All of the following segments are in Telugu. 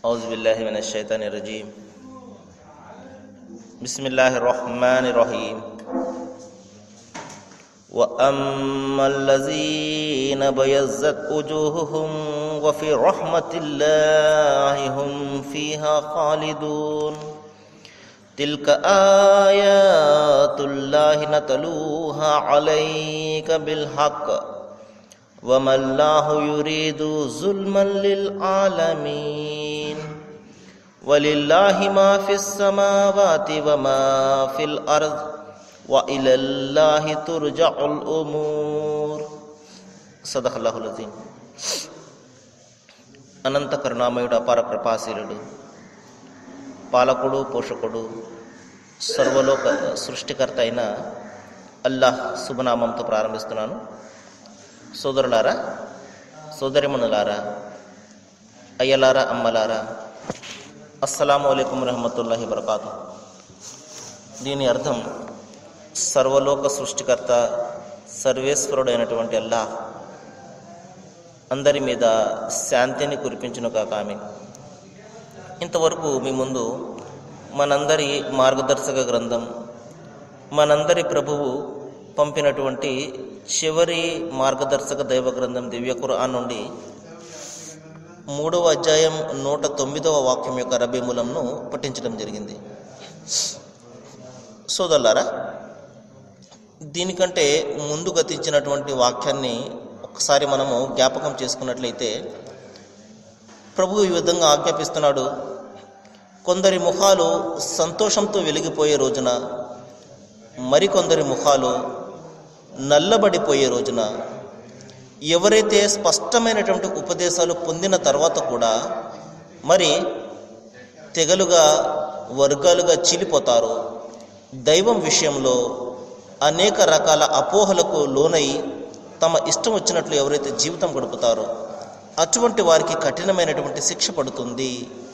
أعوذ بالله من الشيطان الرجيم بسم الله الرحمن الرحيم وأما الذين بيزت وجوههم وفي رحمة الله هم فيها خالدون تلك آيات الله نتلوها عليك بالحق وما الله يريد ظلما للعالمين ولله ما في السماوات وما في الأرض وإلى الله ترجع الأمور صدق الله العظيم అనంత కరుణామయుడు అపార కృపాశీలుడు పాలకుడు పోషకుడు సర్వలోక సృష్టికర్త అయిన అల్లాహ్ శుభనామంతో ప్రారంభిస్తున్నాను సోదరులారా సోదరిమణులారా అయ్యలారా అమ్మలారా అస్సలాము అలైకుం రహమతుల్లాహి వరకాతు దీని అర్థం సర్వలోక సృష్టికర్త సర్వేశ్వరుడైనటువంటి అల్లాహ్ అందరి మీద శాంతిని కురిపించును కాక ఆమె ఇంతవరకు మీ ముందు మనందరి మార్గదర్శక గ్రంథం మనందరి ప్రభువు పంపినటువంటి చివరి మార్గదర్శక దైవ గ్రంథం దివ్య ఖురాన్ నుండి మూడవ అధ్యాయం నూట తొమ్మిదవ వాక్యం యొక్క రబీ మూలంను పఠించడం జరిగింది సోదరులారా దీనికంటే ముందు గతించినటువంటి వాక్యాన్ని ఒకసారి మనము జ్ఞాపకం చేసుకున్నట్లయితే ప్రభు ఈ విధంగా ఆజ్ఞాపిస్తున్నాడు కొందరి ముఖాలు సంతోషంతో వెలిగిపోయే రోజున మరికొందరి ముఖాలు నల్లబడిపోయే రోజున ఎవరైతే స్పష్టమైనటువంటి ఉపదేశాలు పొందిన తర్వాత కూడా మరి తెగలుగా వర్గాలుగా చీలిపోతారో దైవం విషయంలో అనేక రకాల అపోహలకు లోనై తమ ఇష్టం వచ్చినట్లు ఎవరైతే జీవితం గడుపుతారో అటువంటి వారికి కఠినమైనటువంటి శిక్ష పడుతుంది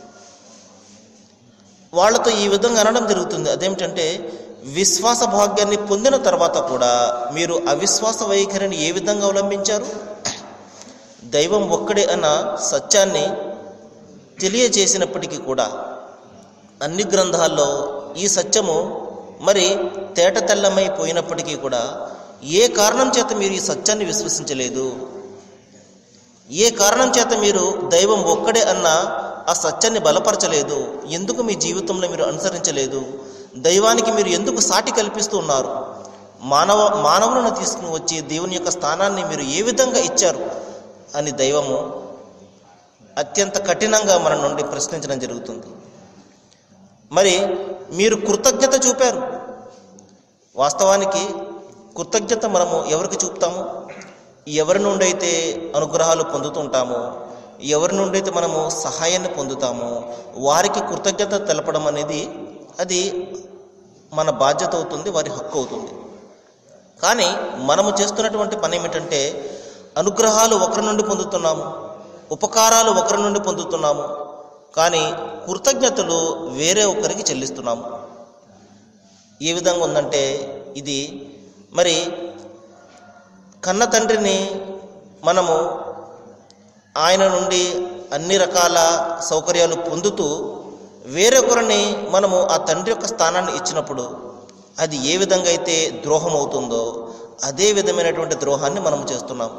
వాళ్ళతో ఈ విధంగా అనడం జరుగుతుంది అదేమిటంటే విశ్వాస భాగ్యాన్ని పొందిన తర్వాత కూడా మీరు అవిశ్వాస వైఖరిని ఏ విధంగా అవలంబించారు దైవం ఒక్కడే అన్న సత్యాన్ని తెలియజేసినప్పటికీ కూడా అన్ని గ్రంథాల్లో ఈ సత్యము మరి తేట తెల్లమైపోయినప్పటికీ కూడా ఏ కారణం చేత మీరు ఈ సత్యాన్ని విశ్వసించలేదు ఏ కారణం చేత మీరు దైవం ఒక్కడే అన్న ఆ సత్యాన్ని బలపరచలేదు ఎందుకు మీ జీవితంలో మీరు అనుసరించలేదు దైవానికి మీరు ఎందుకు సాటి కల్పిస్తూ ఉన్నారు మానవ మానవులను తీసుకుని వచ్చి దేవుని యొక్క స్థానాన్ని మీరు ఏ విధంగా ఇచ్చారు అని దైవము అత్యంత కఠినంగా మన నుండి ప్రశ్నించడం జరుగుతుంది మరి మీరు కృతజ్ఞత చూపారు వాస్తవానికి కృతజ్ఞత మనము ఎవరికి చూపుతాము ఎవరి నుండి అయితే అనుగ్రహాలు పొందుతుంటామో ఎవరి నుండి అయితే మనము సహాయాన్ని పొందుతామో వారికి కృతజ్ఞత తెలపడం అనేది అది మన బాధ్యత అవుతుంది వారి హక్కు అవుతుంది కానీ మనము చేస్తున్నటువంటి పని ఏమిటంటే అనుగ్రహాలు ఒకరి నుండి పొందుతున్నాము ఉపకారాలు ఒకరి నుండి పొందుతున్నాము కానీ కృతజ్ఞతలు వేరే ఒకరికి చెల్లిస్తున్నాము ఏ విధంగా ఉందంటే ఇది మరి కన్న తండ్రిని మనము ఆయన నుండి అన్ని రకాల సౌకర్యాలు పొందుతూ వేరొకరిని మనము ఆ తండ్రి యొక్క స్థానాన్ని ఇచ్చినప్పుడు అది ఏ విధంగా అయితే ద్రోహం అవుతుందో అదే విధమైనటువంటి ద్రోహాన్ని మనం చేస్తున్నాం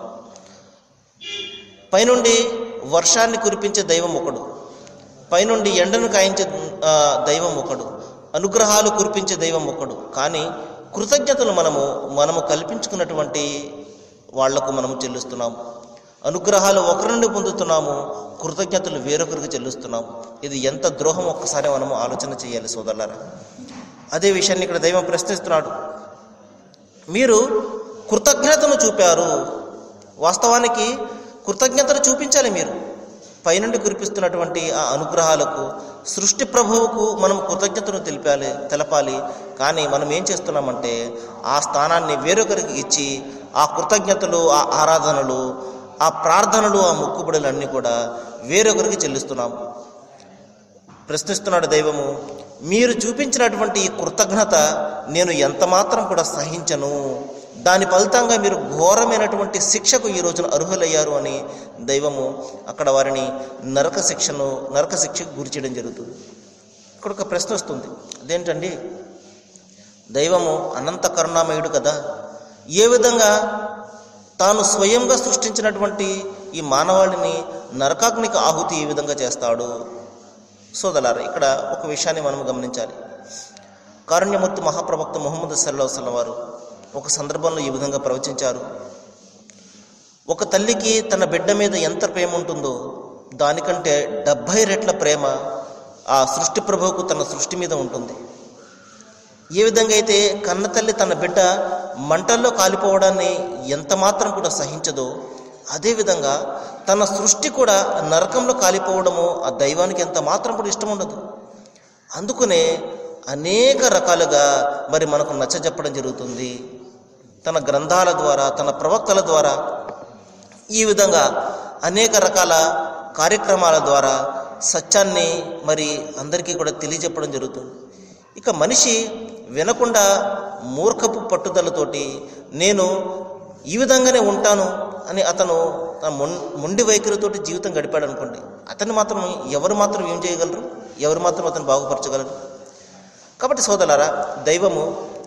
పైనుండి వర్షాన్ని కురిపించే దైవం ఒకడు పైనుండి ఎండను కాయించే ఆ, దైవం ఒకడు అనుగ్రహాలు కురిపించే దైవం ఒకడు కానీ కృతజ్ఞతలు మనము మనము కల్పించుకున్నటువంటి వాళ్లకు మనము చెల్లిస్తున్నాము అనుగ్రహాలు ఒకరి నుండి పొందుతున్నాము కృతజ్ఞతలు వేరొకరికి చెల్లిస్తున్నాము ఇది ఎంత ద్రోహం ఒక్కసారి మనము ఆలోచన చేయాలి సోదరులారా అదే విషయాన్ని ఇక్కడ దైవం ప్రశ్నిస్తున్నాడు మీరు కృతజ్ఞతను చూపారు వాస్తవానికి కృతజ్ఞతను చూపించాలి మీరు పైనుండి కురిపిస్తున్నటువంటి ఆ అనుగ్రహాలకు సృష్టి ప్రభువుకు మనం కృతజ్ఞతను తెలిపాలి తెలపాలి కానీ మనం ఏం చేస్తున్నామంటే ఆ స్థానాన్ని వేరొకరికి ఇచ్చి ఆ కృతజ్ఞతలు ఆ ఆరాధనలు ఆ ప్రార్థనలు ఆ మొక్కుబడులు అన్నీ కూడా వేరొకరికి చెల్లిస్తున్నాం ప్రశ్నిస్తున్నాడు దైవము మీరు చూపించినటువంటి ఈ కృతజ్ఞత నేను ఎంత మాత్రం కూడా సహించను దాని ఫలితంగా మీరు ఘోరమైనటువంటి శిక్షకు ఈ రోజున అర్హులయ్యారు అని దైవము అక్కడ వారిని నరక శిక్షను నరక శిక్షకు గురి చేయడం జరుగుతుంది ఇక్కడ ఒక ప్రశ్న వస్తుంది అదేంటండి దైవము అనంత కరుణామయుడు కదా ఏ విధంగా తాను స్వయంగా సృష్టించినటువంటి ఈ మానవాళిని నరకాగ్నికి ఆహుతి ఏ విధంగా చేస్తాడు సోదలారా ఇక్కడ ఒక విషయాన్ని మనం గమనించాలి కారుణ్యమూర్తి మహాప్రవక్త ముహమ్మద్ సల్లా వసలం వారు ఒక సందర్భంలో ఈ విధంగా ప్రవచించారు ఒక తల్లికి తన బిడ్డ మీద ఎంత ప్రేమ ఉంటుందో దానికంటే డెబ్భై రెట్ల ప్రేమ ఆ సృష్టి ప్రభువుకు తన సృష్టి మీద ఉంటుంది ఏ విధంగా అయితే కన్న తల్లి తన బిడ్డ మంటల్లో కాలిపోవడాన్ని ఎంత మాత్రం కూడా సహించదో అదేవిధంగా తన సృష్టి కూడా నరకంలో కాలిపోవడము ఆ దైవానికి ఎంత మాత్రం కూడా ఇష్టం ఉండదు అందుకనే అనేక రకాలుగా మరి మనకు నచ్చజెప్పడం జరుగుతుంది తన గ్రంథాల ద్వారా తన ప్రవక్తల ద్వారా ఈ విధంగా అనేక రకాల కార్యక్రమాల ద్వారా సత్యాన్ని మరి అందరికీ కూడా తెలియజెప్పడం జరుగుతుంది ఇక మనిషి వినకుండా మూర్ఖపు పట్టుదలతోటి నేను ఈ విధంగానే ఉంటాను అని అతను తన మొం మొండి వైఖరితోటి జీవితం గడిపాడు అనుకోండి అతన్ని మాత్రం ఎవరు మాత్రం ఏం చేయగలరు ఎవరు మాత్రం అతను బాగుపరచగలరు కాబట్టి సోదలారా దైవము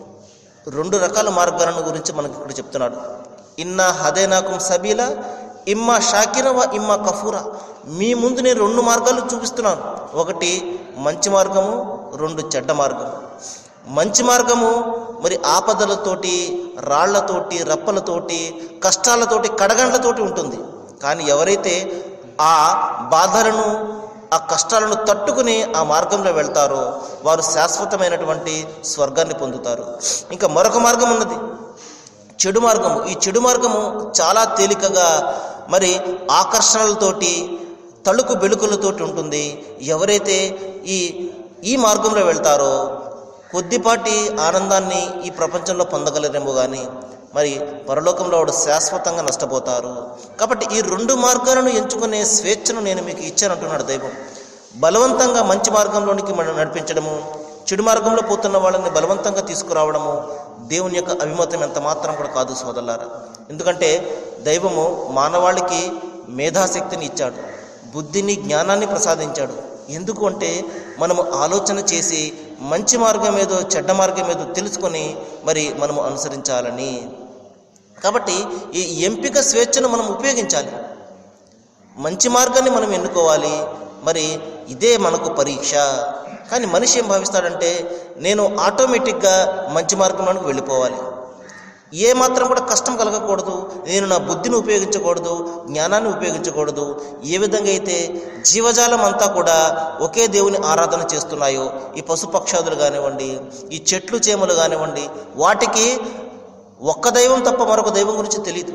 రెండు రకాల మార్గాలను గురించి మనకి ఇక్కడ చెప్తున్నాడు ఇన్నా హదేనాకుం సబీలా ఇమ్మా షాకిర వ ఇమ్మా కఫూరా మీ ముందు నేను రెండు మార్గాలు చూపిస్తున్నాను ఒకటి మంచి మార్గము రెండు చెడ్డ మార్గము మంచి మార్గము మరి ఆపదలతోటి రాళ్లతోటి రప్పలతోటి కష్టాలతోటి కడగండ్లతోటి ఉంటుంది కానీ ఎవరైతే ఆ బాధలను ఆ కష్టాలను తట్టుకుని ఆ మార్గంలో వెళ్తారో వారు శాశ్వతమైనటువంటి స్వర్గాన్ని పొందుతారు ఇంకా మరొక మార్గం ఉన్నది చెడు మార్గము ఈ చెడు మార్గము చాలా తేలికగా మరి ఆకర్షణలతోటి తళుకు బెళుకులతోటి ఉంటుంది ఎవరైతే ఈ ఈ మార్గంలో వెళ్తారో కొద్దిపాటి ఆనందాన్ని ఈ ప్రపంచంలో పొందగలరేమో కానీ మరి పరలోకంలో వాడు శాశ్వతంగా నష్టపోతారు కాబట్టి ఈ రెండు మార్గాలను ఎంచుకునే స్వేచ్ఛను నేను మీకు ఇచ్చానంటున్నాడు దైవం బలవంతంగా మంచి మార్గంలోనికి మనం నడిపించడము చెడు మార్గంలో పోతున్న వాళ్ళని బలవంతంగా తీసుకురావడము దేవుని యొక్క అభిమతం ఎంత మాత్రం కూడా కాదు సోదరులారా ఎందుకంటే దైవము మానవాళికి మేధాశక్తిని ఇచ్చాడు బుద్ధిని జ్ఞానాన్ని ప్రసాదించాడు ఎందుకు అంటే మనము ఆలోచన చేసి మంచి మార్గం ఏదో చెడ్డ మార్గం ఏదో తెలుసుకొని మరి మనము అనుసరించాలని కాబట్టి ఈ ఎంపిక స్వేచ్ఛను మనం ఉపయోగించాలి మంచి మార్గాన్ని మనం ఎన్నుకోవాలి మరి ఇదే మనకు పరీక్ష కానీ మనిషి ఏం భావిస్తాడంటే నేను ఆటోమేటిక్గా మంచి మార్గంలోనికి వెళ్ళిపోవాలి ఏ మాత్రం కూడా కష్టం కలగకూడదు నేను నా బుద్ధిని ఉపయోగించకూడదు జ్ఞానాన్ని ఉపయోగించకూడదు ఏ విధంగా అయితే జీవజాలం అంతా కూడా ఒకే దేవుని ఆరాధన చేస్తున్నాయో ఈ పశుపక్షాదులు కానివ్వండి ఈ చెట్లు చేమలు కానివ్వండి వాటికి ఒక్క దైవం తప్ప మరొక దైవం గురించి తెలియదు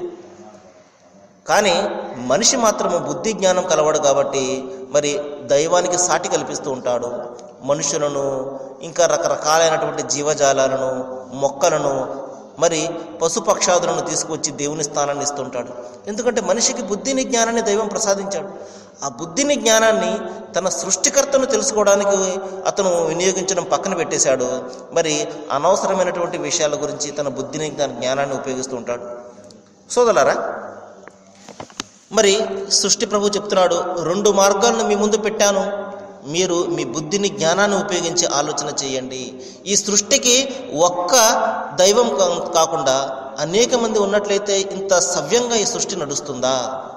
కానీ మనిషి మాత్రము బుద్ధి జ్ఞానం కలవాడు కాబట్టి మరి దైవానికి సాటి కల్పిస్తూ ఉంటాడు మనుషులను ఇంకా రకరకాలైనటువంటి జీవజాలాలను మొక్కలను మరి పశుపక్షాదులను తీసుకొచ్చి దేవుని స్థానాన్ని ఇస్తుంటాడు ఎందుకంటే మనిషికి బుద్ధిని జ్ఞానాన్ని దైవం ప్రసాదించాడు ఆ బుద్ధిని జ్ఞానాన్ని తన సృష్టికర్తను తెలుసుకోవడానికి అతను వినియోగించడం పక్కన పెట్టేశాడు మరి అనవసరమైనటువంటి విషయాల గురించి తన బుద్ధిని తన జ్ఞానాన్ని ఉపయోగిస్తూ ఉంటాడు సోదలారా మరి సృష్టి ప్రభు చెప్తున్నాడు రెండు మార్గాలను మీ ముందు పెట్టాను మీరు మీ బుద్ధిని జ్ఞానాన్ని ఉపయోగించి ఆలోచన చేయండి ఈ సృష్టికి ఒక్క దైవం కా- కాకుండా అనేక మంది ఉన్నట్లయితే ఇంత సవ్యంగా ఈ సృష్టి నడుస్తుందా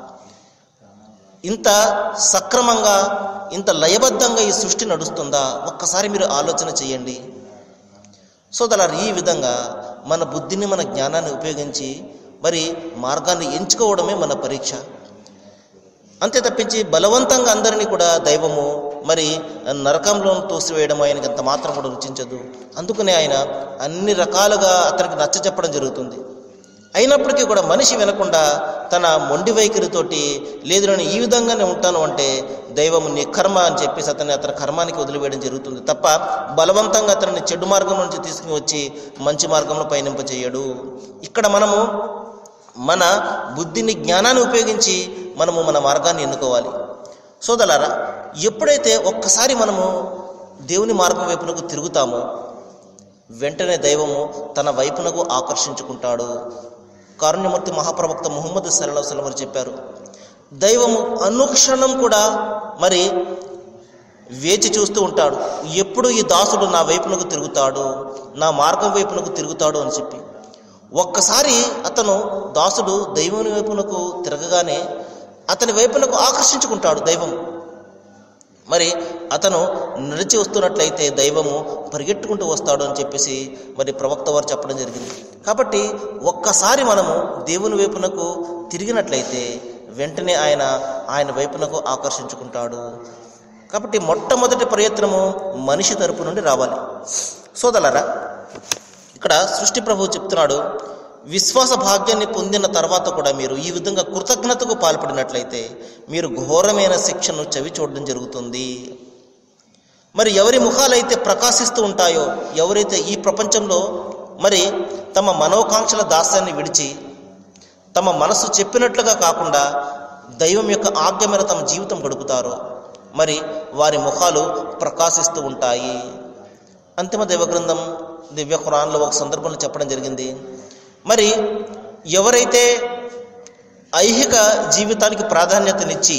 ఇంత సక్రమంగా ఇంత లయబద్ధంగా ఈ సృష్టి నడుస్తుందా ఒక్కసారి మీరు ఆలోచన చేయండి సోదరు ఈ విధంగా మన బుద్ధిని మన జ్ఞానాన్ని ఉపయోగించి మరి మార్గాన్ని ఎంచుకోవడమే మన పరీక్ష అంతే తప్పించి బలవంతంగా అందరినీ కూడా దైవము మరి నరకంలో తోసివేయడం ఆయనకి అంత మాత్రం కూడా రుచించదు అందుకనే ఆయన అన్ని రకాలుగా అతనికి నచ్చ చెప్పడం జరుగుతుంది అయినప్పటికీ కూడా మనిషి వినకుండా తన మొండి వైఖరితోటి లేదు నేను ఈ విధంగానే ఉంటాను అంటే దైవం నీ కర్మ అని చెప్పేసి అతన్ని అతని కర్మానికి వదిలివేయడం జరుగుతుంది తప్ప బలవంతంగా అతన్ని చెడు మార్గం నుంచి తీసుకుని వచ్చి మంచి మార్గంలో పయనింప చేయడు ఇక్కడ మనము మన బుద్ధిని జ్ఞానాన్ని ఉపయోగించి మనము మన మార్గాన్ని ఎన్నుకోవాలి సోదలారా ఎప్పుడైతే ఒక్కసారి మనము దేవుని మార్గం వైపునకు తిరుగుతామో వెంటనే దైవము తన వైపునకు ఆకర్షించుకుంటాడు కారుణ్యమూర్తి మహాప్రవక్త ముహమ్మద్ సల్లాహు సలం వారు చెప్పారు దైవము అనుక్షణం కూడా మరి వేచి చూస్తూ ఉంటాడు ఎప్పుడు ఈ దాసుడు నా వైపునకు తిరుగుతాడు నా మార్గం వైపునకు తిరుగుతాడు అని చెప్పి ఒక్కసారి అతను దాసుడు దైవం వైపునకు తిరగగానే అతని వైపునకు ఆకర్షించుకుంటాడు దైవం మరి అతను నడిచి వస్తున్నట్లయితే దైవము పరిగెట్టుకుంటూ వస్తాడు అని చెప్పేసి మరి ప్రవక్త వారు చెప్పడం జరిగింది కాబట్టి ఒక్కసారి మనము దేవుని వైపునకు తిరిగినట్లయితే వెంటనే ఆయన ఆయన వైపునకు ఆకర్షించుకుంటాడు కాబట్టి మొట్టమొదటి ప్రయత్నము మనిషి తరపు నుండి రావాలి సోదలరా ఇక్కడ సృష్టి ప్రభువు చెప్తున్నాడు విశ్వాస భాగ్యాన్ని పొందిన తర్వాత కూడా మీరు ఈ విధంగా కృతజ్ఞతకు పాల్పడినట్లయితే మీరు ఘోరమైన శిక్షను చవి చూడడం జరుగుతుంది మరి ఎవరి ముఖాలైతే ప్రకాశిస్తూ ఉంటాయో ఎవరైతే ఈ ప్రపంచంలో మరి తమ మనోకాంక్షల దాస్యాన్ని విడిచి తమ మనసు చెప్పినట్లుగా కాకుండా దైవం యొక్క ఆజ్ఞ మేర తమ జీవితం గడుపుతారో మరి వారి ముఖాలు ప్రకాశిస్తూ ఉంటాయి అంతిమ దైవ గ్రంథం దివ్య ఖురాన్లో ఒక సందర్భంలో చెప్పడం జరిగింది మరి ఎవరైతే ఐహిక జీవితానికి ప్రాధాన్యతనిచ్చి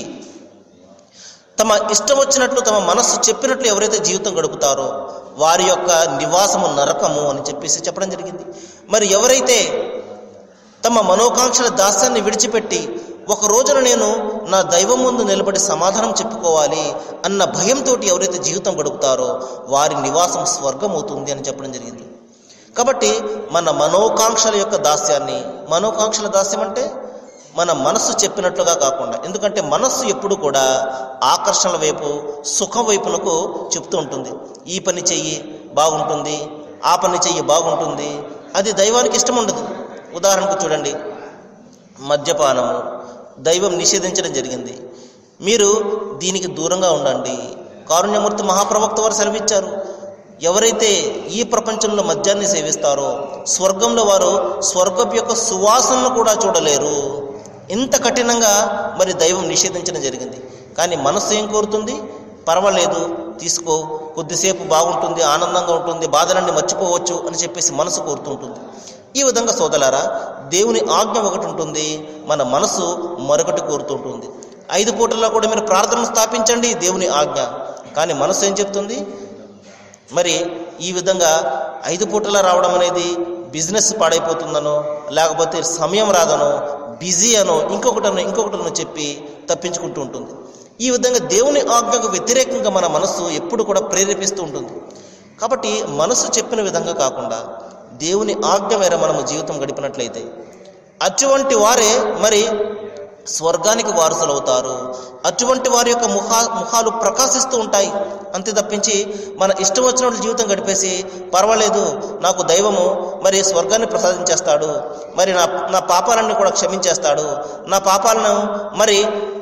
తమ ఇష్టం వచ్చినట్లు తమ మనస్సు చెప్పినట్లు ఎవరైతే జీవితం గడుపుతారో వారి యొక్క నివాసము నరకము అని చెప్పేసి చెప్పడం జరిగింది మరి ఎవరైతే తమ మనోకాంక్షల దాస్యాన్ని విడిచిపెట్టి ఒక రోజున నేను నా దైవం ముందు నిలబడి సమాధానం చెప్పుకోవాలి అన్న భయంతో ఎవరైతే జీవితం గడుపుతారో వారి నివాసం స్వర్గం అవుతుంది అని చెప్పడం జరిగింది కాబట్టి మన మనోకాంక్షల యొక్క దాస్యాన్ని మనోకాంక్షల దాస్యం అంటే మన మనస్సు చెప్పినట్లుగా కాకుండా ఎందుకంటే మనస్సు ఎప్పుడు కూడా ఆకర్షణల వైపు సుఖం వైపునకు చెప్తూ ఉంటుంది ఈ పని చెయ్యి బాగుంటుంది ఆ పని చెయ్యి బాగుంటుంది అది దైవానికి ఇష్టం ఉండదు ఉదాహరణకు చూడండి మద్యపానము దైవం నిషేధించడం జరిగింది మీరు దీనికి దూరంగా ఉండండి కారుణ్యమూర్తి మహాప్రవక్త వారు సెలవిచ్చారు ఎవరైతే ఈ ప్రపంచంలో మద్యాన్ని సేవిస్తారో స్వర్గంలో వారు స్వర్గపు యొక్క సువాసనను కూడా చూడలేరు ఇంత కఠినంగా మరి దైవం నిషేధించడం జరిగింది కానీ మనస్సు ఏం కోరుతుంది పర్వాలేదు తీసుకో కొద్దిసేపు బాగుంటుంది ఆనందంగా ఉంటుంది బాధలన్నీ మర్చిపోవచ్చు అని చెప్పేసి మనసు కోరుతుంటుంది ఈ విధంగా సోదలారా దేవుని ఆజ్ఞ ఒకటి ఉంటుంది మన మనసు మరొకటి కోరుతుంటుంది ఐదు పూటల్లో కూడా మీరు ప్రార్థన స్థాపించండి దేవుని ఆజ్ఞ కానీ మనసు ఏం చెప్తుంది మరి ఈ విధంగా ఐదు పూటలా రావడం అనేది బిజినెస్ పాడైపోతుందనో లేకపోతే సమయం రాదనో బిజీ అనో ఇంకొకటనో ఇంకొకటనో చెప్పి తప్పించుకుంటూ ఉంటుంది ఈ విధంగా దేవుని ఆజ్ఞకు వ్యతిరేకంగా మన మనస్సు ఎప్పుడు కూడా ప్రేరేపిస్తూ ఉంటుంది కాబట్టి మనసు చెప్పిన విధంగా కాకుండా దేవుని ఆజ్ఞ మేర మనము జీవితం గడిపినట్లయితే అటువంటి వారే మరి స్వర్గానికి వారసులు అవుతారు అటువంటి వారి యొక్క ముఖా ముఖాలు ప్రకాశిస్తూ ఉంటాయి అంతే తప్పించి మన ఇష్టం వచ్చినట్లు జీవితం గడిపేసి పర్వాలేదు నాకు దైవము మరి స్వర్గాన్ని ప్రసాదించేస్తాడు మరి నా నా పాపాలన్నీ కూడా క్షమించేస్తాడు నా పాపాలను మరి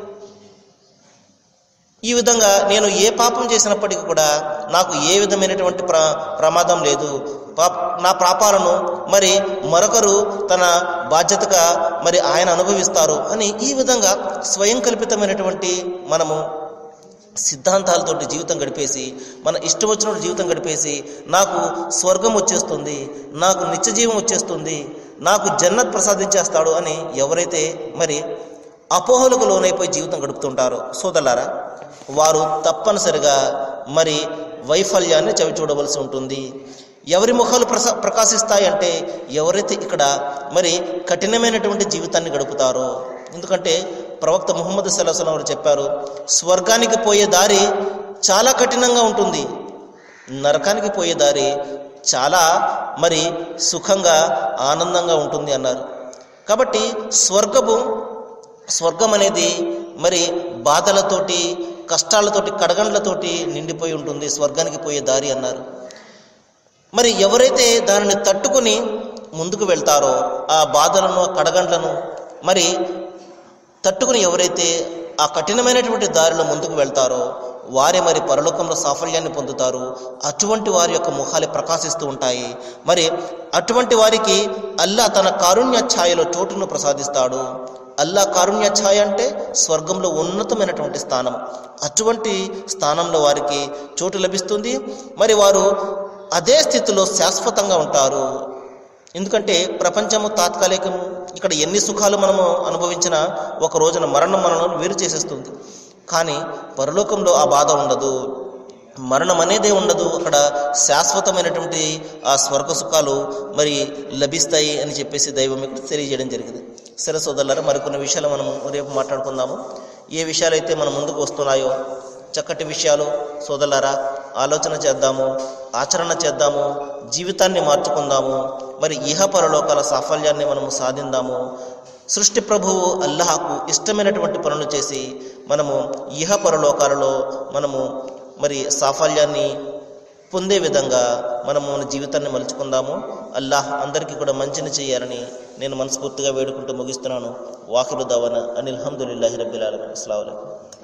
ఈ విధంగా నేను ఏ పాపం చేసినప్పటికీ కూడా నాకు ఏ విధమైనటువంటి ప్ర ప్రమాదం లేదు పాప నా పాపాలను మరి మరొకరు తన బాధ్యతగా మరి ఆయన అనుభవిస్తారు అని ఈ విధంగా స్వయం కల్పితమైనటువంటి మనము సిద్ధాంతాలతోటి జీవితం గడిపేసి మన ఇష్టం వచ్చినట్టు జీవితం గడిపేసి నాకు స్వర్గం వచ్చేస్తుంది నాకు నిత్యజీవం వచ్చేస్తుంది నాకు జన్నత్ ప్రసాదించేస్తాడు అని ఎవరైతే మరి అపోహలకు లోనైపోయి జీవితం గడుపుతుంటారో సోదరులారా వారు తప్పనిసరిగా మరి వైఫల్యాన్ని చవి చూడవలసి ఉంటుంది ఎవరి ముఖాలు ప్రస ప్రకాశిస్తాయంటే ఎవరైతే ఇక్కడ మరి కఠినమైనటువంటి జీవితాన్ని గడుపుతారో ఎందుకంటే ప్రవక్త ముహమ్మద్ సల్లాహం వారు చెప్పారు స్వర్గానికి పోయే దారి చాలా కఠినంగా ఉంటుంది నరకానికి పోయే దారి చాలా మరి సుఖంగా ఆనందంగా ఉంటుంది అన్నారు కాబట్టి స్వర్గము స్వర్గం అనేది మరి బాధలతోటి కష్టాలతోటి కడగండ్లతోటి నిండిపోయి ఉంటుంది స్వర్గానికి పోయే దారి అన్నారు మరి ఎవరైతే దానిని తట్టుకుని ముందుకు వెళ్తారో ఆ బాధలను ఆ కడగండ్లను మరి తట్టుకుని ఎవరైతే ఆ కఠినమైనటువంటి దారిలో ముందుకు వెళ్తారో వారే మరి పరలోకంలో సాఫల్యాన్ని పొందుతారు అటువంటి వారి యొక్క ముఖాలే ప్రకాశిస్తూ ఉంటాయి మరి అటువంటి వారికి అల్లా తన కారుణ్య ఛాయలో చోటును ప్రసాదిస్తాడు అల్లా కారుణ్య ఛాయ అంటే స్వర్గంలో ఉన్నతమైనటువంటి స్థానం అటువంటి స్థానంలో వారికి చోటు లభిస్తుంది మరి వారు అదే స్థితిలో శాశ్వతంగా ఉంటారు ఎందుకంటే ప్రపంచము తాత్కాలికము ఇక్కడ ఎన్ని సుఖాలు మనము అనుభవించినా ఒక రోజున మరణం మనల్ని వేరు చేసేస్తుంది కానీ పరలోకంలో ఆ బాధ ఉండదు మరణం అనేదే ఉండదు అక్కడ శాశ్వతమైనటువంటి ఆ స్వర్గ సుఖాలు మరి లభిస్తాయి అని చెప్పేసి దైవం ఇక్కడ తెలియజేయడం జరిగింది సరే సోదరులారా మరికొన్ని విషయాలు మనం రేపు మాట్లాడుకుందాము ఏ విషయాలైతే మన ముందుకు వస్తున్నాయో చక్కటి విషయాలు సోదరులారా ఆలోచన చేద్దాము ఆచరణ చేద్దాము జీవితాన్ని మార్చుకుందాము మరి ఇహ పరలోకాల సాఫల్యాన్ని మనము సాధిందాము సృష్టి ప్రభువు అల్లాహకు ఇష్టమైనటువంటి పనులు చేసి మనము ఇహ పరలోకాలలో మనము మరి సాఫల్యాన్ని పొందే విధంగా మనము మన జీవితాన్ని మలుచుకుందాము అల్లాహ్ అందరికీ కూడా మంచిని చేయాలని నేను మనస్ఫూర్తిగా వేడుకుంటూ ముగిస్తున్నాను వాకిలు దవన అనిల్ హమ్దుల్లాహి రబ్బిల్ ఆలమీన్ అస్సలాము అలైకుం